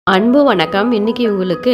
அன்பு வணக்கம் இன்னைக்கு உங்களுக்கு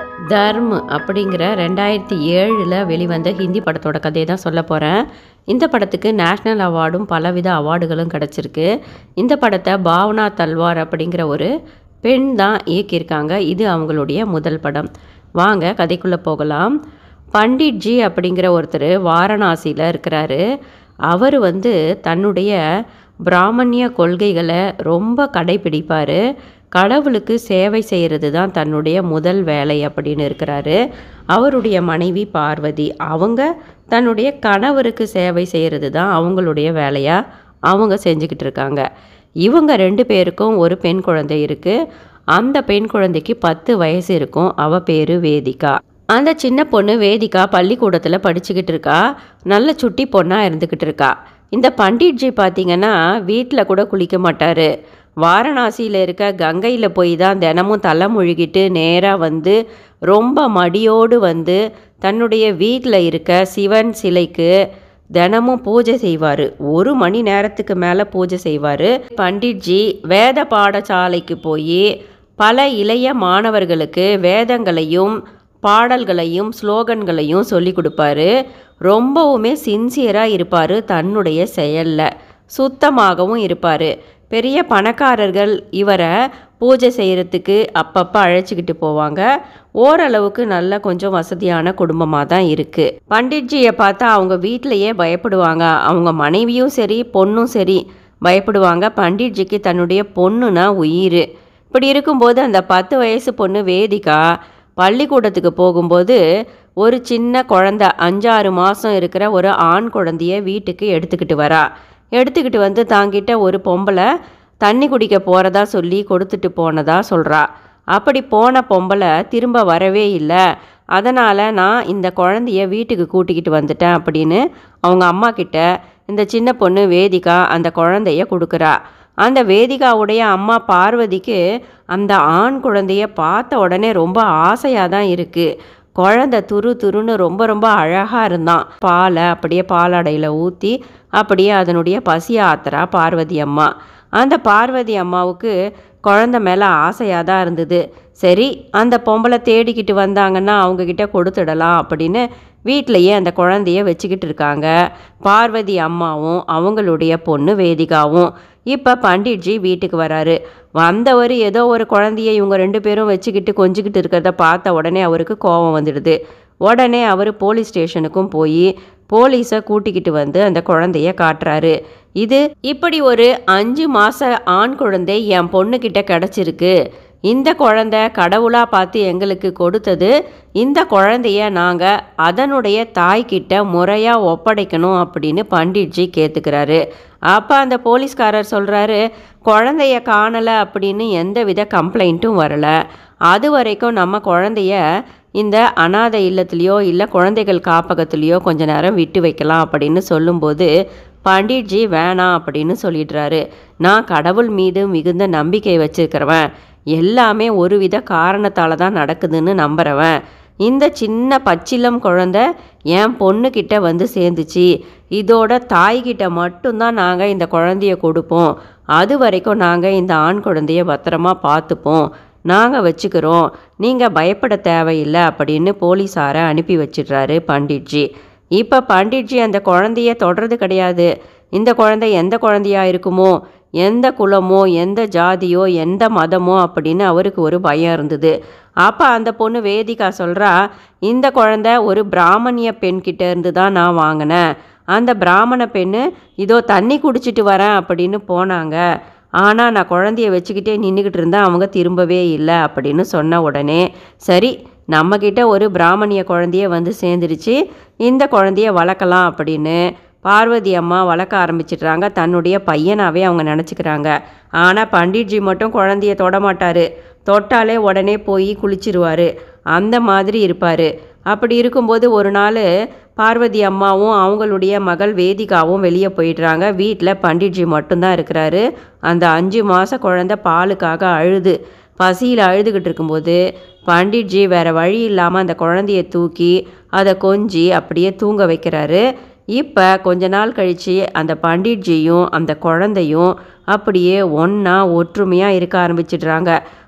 தர்ம் அப்படிங்கிற ரெண்டாயிரத்தி ஏழில் வெளிவந்த ஹிந்தி படத்தோட கதையை தான் சொல்ல போகிறேன் இந்த படத்துக்கு நேஷ்னல் அவார்டும் பலவித அவார்டுகளும் கிடச்சிருக்கு இந்த படத்தை பாவனா தல்வார் அப்படிங்கிற ஒரு பெண் தான் இயக்கியிருக்காங்க இது அவங்களுடைய முதல் படம் வாங்க கதைக்குள்ளே போகலாம் பண்டிட்ஜி அப்படிங்கிற ஒருத்தர் வாரணாசியில் இருக்கிறாரு அவர் வந்து தன்னுடைய பிராமணிய கொள்கைகளை ரொம்ப கடைபிடிப்பார் கடவுளுக்கு சேவை செய்கிறது தான் தன்னுடைய முதல் வேலை அப்படின்னு இருக்கிறாரு அவருடைய மனைவி பார்வதி அவங்க தன்னுடைய கணவருக்கு சேவை செய்கிறது தான் அவங்களுடைய வேலையாக அவங்க செஞ்சுக்கிட்டு இருக்காங்க இவங்க ரெண்டு பேருக்கும் ஒரு பெண் குழந்தை இருக்குது அந்த பெண் குழந்தைக்கு பத்து வயசு இருக்கும் அவ பேர் வேதிகா அந்த சின்ன பொண்ணு வேதிகா பள்ளிக்கூடத்தில் படிச்சுக்கிட்டு இருக்கா நல்ல சுட்டி பொண்ணாக இருந்துக்கிட்டு இருக்கா இந்த பண்டிட்ஜி பார்த்தீங்கன்னா வீட்டில் கூட குளிக்க மாட்டார் வாரணாசியில் இருக்க கங்கையில் போய் தான் தினமும் தலை முழுகிட்டு நேராக வந்து ரொம்ப மடியோடு வந்து தன்னுடைய வீட்டில் இருக்க சிவன் சிலைக்கு தினமும் பூஜை செய்வார் ஒரு மணி நேரத்துக்கு மேலே பூஜை செய்வார் பண்டிட்ஜி வேத பாடசாலைக்கு போய் பல இளைய மாணவர்களுக்கு வேதங்களையும் பாடல்களையும் ஸ்லோகன்களையும் சொல்லி கொடுப்பாரு ரொம்பவுமே சின்சியராக இருப்பார் தன்னுடைய செயலில் சுத்தமாகவும் இருப்பார் பெரிய பணக்காரர்கள் இவரை பூஜை செய்கிறதுக்கு அப்பப்போ அழைச்சிக்கிட்டு போவாங்க ஓரளவுக்கு நல்ல கொஞ்சம் வசதியான குடும்பமாக தான் இருக்குது பண்டிட்ஜியை பார்த்தா அவங்க வீட்டிலையே பயப்படுவாங்க அவங்க மனைவியும் சரி பொண்ணும் சரி பயப்படுவாங்க பண்டிட்ஜிக்கு தன்னுடைய பொண்ணுனா உயிர் இப்படி இருக்கும்போது அந்த பத்து வயசு பொண்ணு வேதிகா பள்ளிக்கூடத்துக்கு போகும்போது ஒரு சின்ன குழந்த அஞ்சாறு மாதம் இருக்கிற ஒரு ஆண் குழந்தைய வீட்டுக்கு எடுத்துக்கிட்டு வரா எடுத்துக்கிட்டு வந்து தாங்கிட்ட ஒரு பொம்பளை தண்ணி குடிக்க போகிறதா சொல்லி கொடுத்துட்டு போனதா சொல்கிறா அப்படி போன பொம்பளை திரும்ப வரவே இல்லை அதனால் நான் இந்த குழந்தைய வீட்டுக்கு கூட்டிக்கிட்டு வந்துட்டேன் அப்படின்னு அவங்க அம்மா கிட்ட இந்த சின்ன பொண்ணு வேதிகா அந்த குழந்தைய கொடுக்குறா அந்த வேதிகாவுடைய அம்மா பார்வதிக்கு அந்த ஆண் குழந்தைய பார்த்த உடனே ரொம்ப ஆசையாக தான் இருக்குது குழந்த துரு துருன்னு ரொம்ப ரொம்ப அழகாக இருந்தான் பாலை அப்படியே பாலாடையில் ஊற்றி அப்படியே அதனுடைய பசியை ஆத்துறா பார்வதி அம்மா அந்த பார்வதி அம்மாவுக்கு குழந்த மேலே ஆசையாக தான் இருந்தது சரி அந்த பொம்பளை தேடிக்கிட்டு வந்தாங்கன்னா அவங்கக்கிட்ட கொடுத்துடலாம் அப்படின்னு வீட்டிலையே அந்த குழந்தைய வச்சுக்கிட்டு இருக்காங்க பார்வதி அம்மாவும் அவங்களுடைய பொண்ணு வேதிகாவும் இப்போ பண்டிட்ஜி வீட்டுக்கு வராரு வந்தவர் ஏதோ ஒரு குழந்தைய இவங்க ரெண்டு பேரும் வச்சுக்கிட்டு கொஞ்சிக்கிட்டு இருக்கிறத பார்த்த உடனே அவருக்கு கோபம் வந்துடுது உடனே அவர் போலீஸ் ஸ்டேஷனுக்கும் போய் போலீஸை கூட்டிக்கிட்டு வந்து அந்த குழந்தைய காட்டுறாரு இது இப்படி ஒரு அஞ்சு மாத ஆண் குழந்தை என் பொண்ணுக்கிட்ட கிடச்சிருக்கு இந்த குழந்தை கடவுளாக பார்த்து எங்களுக்கு கொடுத்தது இந்த குழந்தைய நாங்கள் அதனுடைய தாய்கிட்ட முறையாக ஒப்படைக்கணும் அப்படின்னு பண்டிட்ஜி கேட்டுக்கிறாரு அப்போ அந்த போலீஸ்காரர் சொல்கிறாரு குழந்தைய காணலை அப்படின்னு எந்த வித கம்ப்ளைண்ட்டும் வரலை அது வரைக்கும் நம்ம குழந்தைய இந்த அனாதை இல்லத்துலேயோ இல்லை குழந்தைகள் காப்பகத்துலேயோ கொஞ்ச நேரம் விட்டு வைக்கலாம் அப்படின்னு சொல்லும்போது பண்டிட்ஜி வேணாம் அப்படின்னு சொல்லிடுறாரு நான் கடவுள் மீது மிகுந்த நம்பிக்கை வச்சிருக்கிறவன் எல்லாமே ஒருவித காரணத்தால் தான் நடக்குதுன்னு நம்புகிறவன் இந்த சின்ன பச்சிலம் குழந்த என் பொண்ணுக்கிட்ட வந்து சேர்ந்துச்சு இதோட தாய்கிட்ட மட்டும்தான் நாங்கள் இந்த குழந்தைய கொடுப்போம் அது வரைக்கும் நாங்கள் இந்த ஆண் குழந்தைய பத்திரமா பார்த்துப்போம் நாங்கள் வச்சுக்கிறோம் நீங்கள் பயப்பட தேவையில்லை அப்படின்னு போலீஸாரை அனுப்பி வச்சிடுறாரு பண்டிட்ஜி இப்போ பண்டிட்ஜி அந்த குழந்தைய தொடர்றது கிடையாது இந்த குழந்தை எந்த குழந்தையா இருக்குமோ எந்த குலமோ எந்த ஜாதியோ எந்த மதமோ அப்படின்னு அவருக்கு ஒரு பயம் இருந்தது அப்போ அந்த பொண்ணு வேதிகா சொல்கிறா இந்த குழந்தை ஒரு பிராமணிய பெண்கிட்ட இருந்து தான் நான் வாங்கினேன் அந்த பிராமண பெண்ணு இதோ தண்ணி குடிச்சிட்டு வரேன் அப்படின்னு போனாங்க ஆனால் நான் குழந்தைய வச்சுக்கிட்டே நின்றுக்கிட்டு இருந்தேன் அவங்க திரும்பவே இல்லை அப்படின்னு சொன்ன உடனே சரி நம்மக்கிட்ட ஒரு பிராமணிய குழந்தைய வந்து சேர்ந்துருச்சு இந்த குழந்தைய வளர்க்கலாம் அப்படின்னு பார்வதி அம்மா வளர்க்க ஆரம்பிச்சிடுறாங்க தன்னுடைய பையனாகவே அவங்க நினச்சிக்கிறாங்க ஆனால் பண்டிட்ஜி மட்டும் குழந்தைய தொட மாட்டார் தொட்டாலே உடனே போய் குளிச்சிருவார் அந்த மாதிரி இருப்பார் அப்படி இருக்கும்போது ஒரு நாள் பார்வதி அம்மாவும் அவங்களுடைய மகள் வேதிகாவும் வெளியே போயிடுறாங்க வீட்டில் பண்டிட்ஜி மட்டும்தான் இருக்கிறாரு அந்த அஞ்சு மாத குழந்த பாலுக்காக அழுது பசியில் அழுதுகிட்டு இருக்கும்போது பண்டிட்ஜி வேறு வழி இல்லாமல் அந்த குழந்தைய தூக்கி அதை கொஞ்சி அப்படியே தூங்க வைக்கிறாரு இப்போ கொஞ்ச நாள் கழித்து அந்த பண்டிட்ஜியும் அந்த குழந்தையும் அப்படியே ஒன்றா ஒற்றுமையாக இருக்க ஆரம்பிச்சிடுறாங்க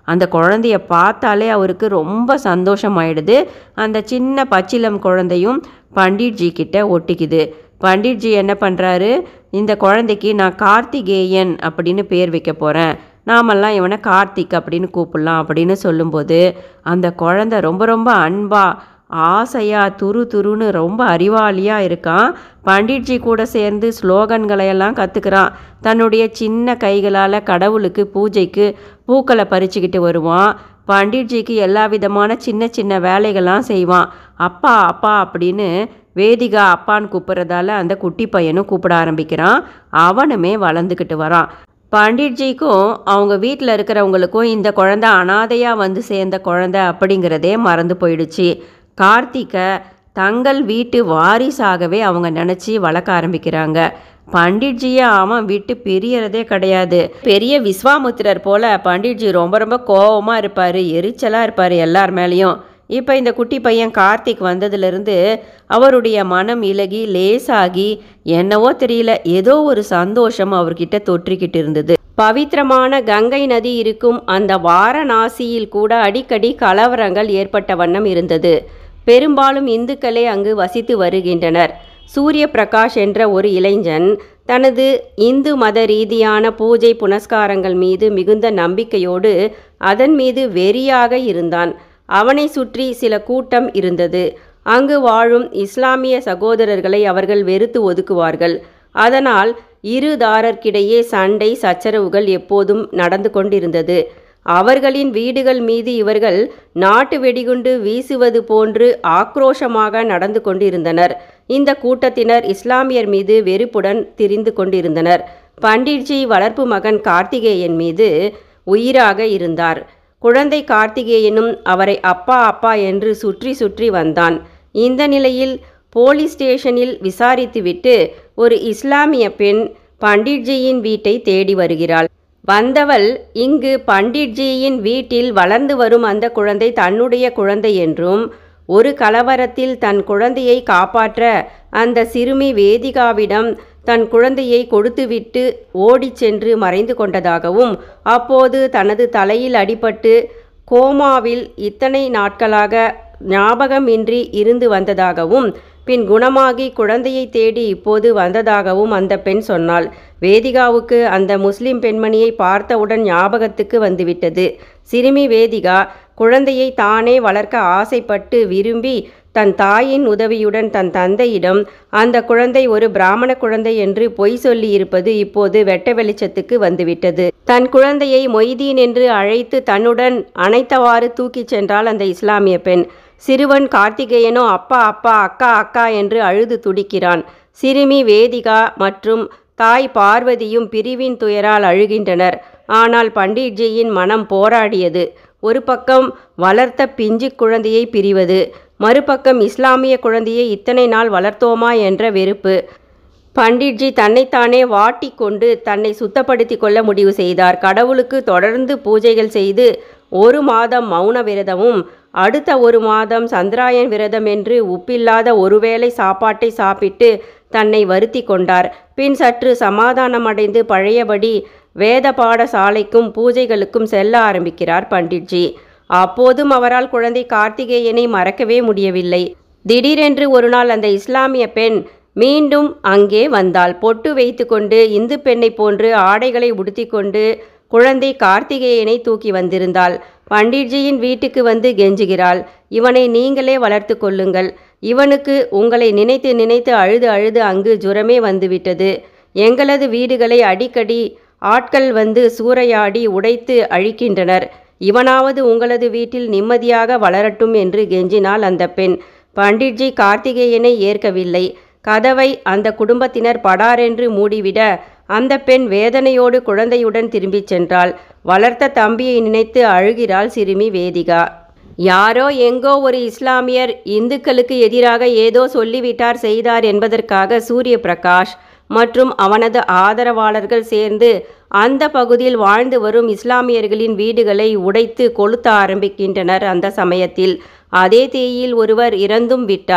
அந்த குழந்தைய பார்த்தாலே அவருக்கு ரொம்ப சந்தோஷமாயிடுது அந்த சின்ன பச்சிலம் குழந்தையும் பண்டிட்ஜி கிட்ட ஒட்டிக்குது பண்டிட்ஜி என்ன பண்ணுறாரு இந்த குழந்தைக்கு நான் கார்த்திகேயன் அப்படின்னு பேர் வைக்க போகிறேன் நாமெல்லாம் இவனை கார்த்திக் அப்படின்னு கூப்பிடலாம் அப்படின்னு சொல்லும்போது அந்த குழந்தை ரொம்ப ரொம்ப அன்பா ஆசையா துரு துருன்னு ரொம்ப அறிவாளியாக இருக்கான் பண்டிட்ஜி கூட சேர்ந்து ஸ்லோகன்களையெல்லாம் கற்றுக்கிறான் தன்னுடைய சின்ன கைகளால் கடவுளுக்கு பூஜைக்கு பூக்களை பறிச்சுக்கிட்டு வருவான் பண்டிட்ஜிக்கு எல்லா விதமான சின்ன சின்ன வேலைகள்லாம் செய்வான் அப்பா அப்பா அப்படின்னு வேதிகா அப்பான்னு கூப்பிட்றதால அந்த குட்டி பையனும் கூப்பிட ஆரம்பிக்கிறான் அவனுமே வளர்ந்துக்கிட்டு வரான் பண்டிட்ஜிக்கும் அவங்க வீட்டில் இருக்கிறவங்களுக்கும் இந்த குழந்தை அனாதையாக வந்து சேர்ந்த குழந்தை அப்படிங்கிறதே மறந்து போயிடுச்சு கார்த்திகை தங்கள் வீட்டு வாரிசாகவே அவங்க நினச்சி வளர்க்க ஆரம்பிக்கிறாங்க பண்டிட்ஜியை அவன் விட்டு பிரியறதே கிடையாது பெரிய விஸ்வாமுத்திரர் போல பண்டிட்ஜி ரொம்ப ரொம்ப கோபமாக இருப்பார் எரிச்சலாக இருப்பார் எல்லார் மேலேயும் இப்போ இந்த குட்டி பையன் கார்த்திக் வந்ததுலேருந்து அவருடைய மனம் இலகி லேசாகி என்னவோ தெரியல ஏதோ ஒரு சந்தோஷம் அவர்கிட்ட தொற்றிக்கிட்டு இருந்தது பவித்திரமான கங்கை நதி இருக்கும் அந்த வாரணாசியில் கூட அடிக்கடி கலவரங்கள் ஏற்பட்ட வண்ணம் இருந்தது பெரும்பாலும் இந்துக்களே அங்கு வசித்து வருகின்றனர் சூரிய பிரகாஷ் என்ற ஒரு இளைஞன் தனது இந்து மத ரீதியான பூஜை புனஸ்காரங்கள் மீது மிகுந்த நம்பிக்கையோடு அதன் மீது வெறியாக இருந்தான் அவனை சுற்றி சில கூட்டம் இருந்தது அங்கு வாழும் இஸ்லாமிய சகோதரர்களை அவர்கள் வெறுத்து ஒதுக்குவார்கள் அதனால் இருதாரர்க்கிடையே சண்டை சச்சரவுகள் எப்போதும் நடந்து கொண்டிருந்தது அவர்களின் வீடுகள் மீது இவர்கள் நாட்டு வெடிகுண்டு வீசுவது போன்று ஆக்ரோஷமாக நடந்து கொண்டிருந்தனர் இந்த கூட்டத்தினர் இஸ்லாமியர் மீது வெறுப்புடன் திரிந்து கொண்டிருந்தனர் பண்டிட்ஜி வளர்ப்பு மகன் கார்த்திகேயன் மீது உயிராக இருந்தார் குழந்தை கார்த்திகேயனும் அவரை அப்பா அப்பா என்று சுற்றி சுற்றி வந்தான் இந்த நிலையில் போலீஸ் ஸ்டேஷனில் விசாரித்துவிட்டு ஒரு இஸ்லாமிய பெண் பண்டிட்ஜியின் வீட்டை தேடி வருகிறாள் வந்தவள் இங்கு பண்டிட்ஜியின் வீட்டில் வளர்ந்து வரும் அந்த குழந்தை தன்னுடைய குழந்தை என்றும் ஒரு கலவரத்தில் தன் குழந்தையை காப்பாற்ற அந்த சிறுமி வேதிகாவிடம் தன் குழந்தையை கொடுத்துவிட்டு ஓடிச் சென்று மறைந்து கொண்டதாகவும் அப்போது தனது தலையில் அடிபட்டு கோமாவில் இத்தனை நாட்களாக ஞாபகமின்றி இருந்து வந்ததாகவும் பின் குணமாகி குழந்தையை தேடி இப்போது வந்ததாகவும் அந்த பெண் சொன்னாள் வேதிகாவுக்கு அந்த முஸ்லிம் பெண்மணியை பார்த்தவுடன் ஞாபகத்துக்கு வந்துவிட்டது சிறுமி வேதிகா குழந்தையை தானே வளர்க்க ஆசைப்பட்டு விரும்பி தன் தாயின் உதவியுடன் தன் தந்தையிடம் அந்த குழந்தை ஒரு பிராமண குழந்தை என்று பொய் சொல்லி இருப்பது இப்போது வெட்ட வெளிச்சத்துக்கு வந்துவிட்டது தன் குழந்தையை மொய்தீன் என்று அழைத்து தன்னுடன் அணைத்தவாறு தூக்கிச் சென்றாள் அந்த இஸ்லாமிய பெண் சிறுவன் கார்த்திகேயனோ அப்பா அப்பா அக்கா அக்கா என்று அழுது துடிக்கிறான் சிறுமி வேதிகா மற்றும் தாய் பார்வதியும் பிரிவின் துயரால் அழுகின்றனர் ஆனால் பண்டிட்ஜியின் மனம் போராடியது ஒரு பக்கம் வளர்த்த பிஞ்சு குழந்தையை பிரிவது மறுபக்கம் இஸ்லாமிய குழந்தையை இத்தனை நாள் வளர்த்தோமா என்ற வெறுப்பு பண்டிட்ஜி தன்னைத்தானே வாட்டி கொண்டு தன்னை சுத்தப்படுத்தி கொள்ள முடிவு செய்தார் கடவுளுக்கு தொடர்ந்து பூஜைகள் செய்து ஒரு மாதம் மௌன விரதமும் அடுத்த ஒரு மாதம் சந்திராயன் விரதம் என்று உப்பில்லாத ஒருவேளை சாப்பாட்டை சாப்பிட்டு தன்னை வருத்தி கொண்டார் பின் சற்று சமாதானமடைந்து பழையபடி வேத பாடசாலைக்கும் பூஜைகளுக்கும் செல்ல ஆரம்பிக்கிறார் பண்டிட்ஜி அப்போதும் அவரால் குழந்தை கார்த்திகேயனை மறக்கவே முடியவில்லை திடீரென்று ஒரு நாள் அந்த இஸ்லாமிய பெண் மீண்டும் அங்கே வந்தாள் பொட்டு வைத்துக்கொண்டு இந்து பெண்ணை போன்று ஆடைகளை உடுத்திக்கொண்டு குழந்தை கார்த்திகேயனை தூக்கி வந்திருந்தாள் பண்டிட்ஜியின் வீட்டுக்கு வந்து கெஞ்சுகிறாள் இவனை நீங்களே வளர்த்து கொள்ளுங்கள் இவனுக்கு உங்களை நினைத்து நினைத்து அழுது அழுது அங்கு ஜுரமே வந்துவிட்டது எங்களது வீடுகளை அடிக்கடி ஆட்கள் வந்து சூறையாடி உடைத்து அழிக்கின்றனர் இவனாவது உங்களது வீட்டில் நிம்மதியாக வளரட்டும் என்று கெஞ்சினாள் அந்த பெண் பண்டிட்ஜி கார்த்திகேயனை ஏற்கவில்லை கதவை அந்த குடும்பத்தினர் படாரென்று மூடிவிட அந்த பெண் வேதனையோடு குழந்தையுடன் திரும்பிச் சென்றாள் வளர்த்த தம்பியை நினைத்து அழுகிறாள் சிறுமி வேதிகா யாரோ எங்கோ ஒரு இஸ்லாமியர் இந்துக்களுக்கு எதிராக ஏதோ சொல்லிவிட்டார் செய்தார் என்பதற்காக சூரிய பிரகாஷ் மற்றும் அவனது ஆதரவாளர்கள் சேர்ந்து அந்த பகுதியில் வாழ்ந்து வரும் இஸ்லாமியர்களின் வீடுகளை உடைத்து கொளுத்த ஆரம்பிக்கின்றனர் அந்த சமயத்தில் அதே தீயில் ஒருவர் இறந்தும் விட்டார்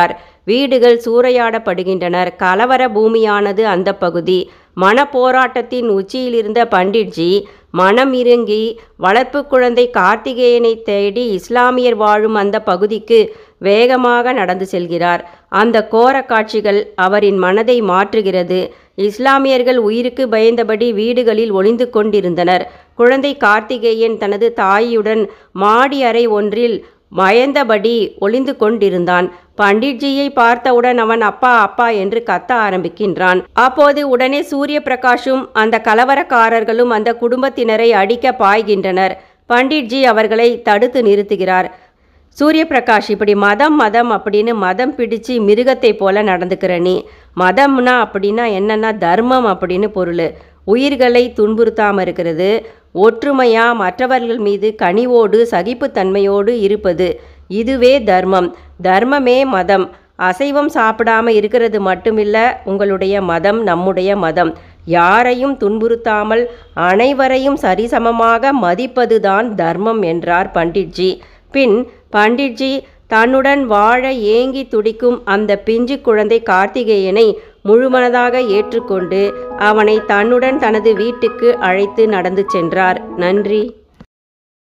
வீடுகள் சூறையாடப்படுகின்றனர் கலவர பூமியானது அந்த பகுதி மன போராட்டத்தின் உச்சியில் இருந்த பண்டிட்ஜி மனம் இறங்கி வளர்ப்பு குழந்தை கார்த்திகேயனை தேடி இஸ்லாமியர் வாழும் அந்த பகுதிக்கு வேகமாக நடந்து செல்கிறார் அந்த கோர காட்சிகள் அவரின் மனதை மாற்றுகிறது இஸ்லாமியர்கள் உயிருக்கு பயந்தபடி வீடுகளில் ஒளிந்து கொண்டிருந்தனர் குழந்தை கார்த்திகேயன் தனது தாயுடன் மாடி அறை ஒன்றில் பயந்தபடி ஒளிந்து கொண்டிருந்தான் பண்டிட்ஜியை பார்த்தவுடன் அவன் அப்பா அப்பா என்று கத்த ஆரம்பிக்கின்றான் அப்போது உடனே சூரிய பிரகாஷும் அந்த கலவரக்காரர்களும் அந்த குடும்பத்தினரை அடிக்க பாய்கின்றனர் பண்டிட்ஜி அவர்களை தடுத்து நிறுத்துகிறார் சூரிய பிரகாஷ் இப்படி மதம் மதம் அப்படின்னு மதம் பிடிச்சு மிருகத்தை போல நடந்துக்கிற நீ மதம்னா அப்படின்னா என்னன்னா தர்மம் அப்படின்னு பொருள் உயிர்களை துன்புறுத்தாமல் இருக்கிறது ஒற்றுமையா மற்றவர்கள் மீது கனிவோடு சகிப்புத்தன்மையோடு இருப்பது இதுவே தர்மம் தர்மமே மதம் அசைவம் சாப்பிடாம இருக்கிறது மட்டுமில்ல உங்களுடைய மதம் நம்முடைய மதம் யாரையும் துன்புறுத்தாமல் அனைவரையும் சரிசமமாக மதிப்பதுதான் தர்மம் என்றார் பண்டிட்ஜி பின் பண்டிட்ஜி தன்னுடன் வாழ ஏங்கி துடிக்கும் அந்த பிஞ்சு குழந்தை கார்த்திகேயனை முழுமனதாக ஏற்றுக்கொண்டு அவனை தன்னுடன் தனது வீட்டுக்கு அழைத்து நடந்து சென்றார் நன்றி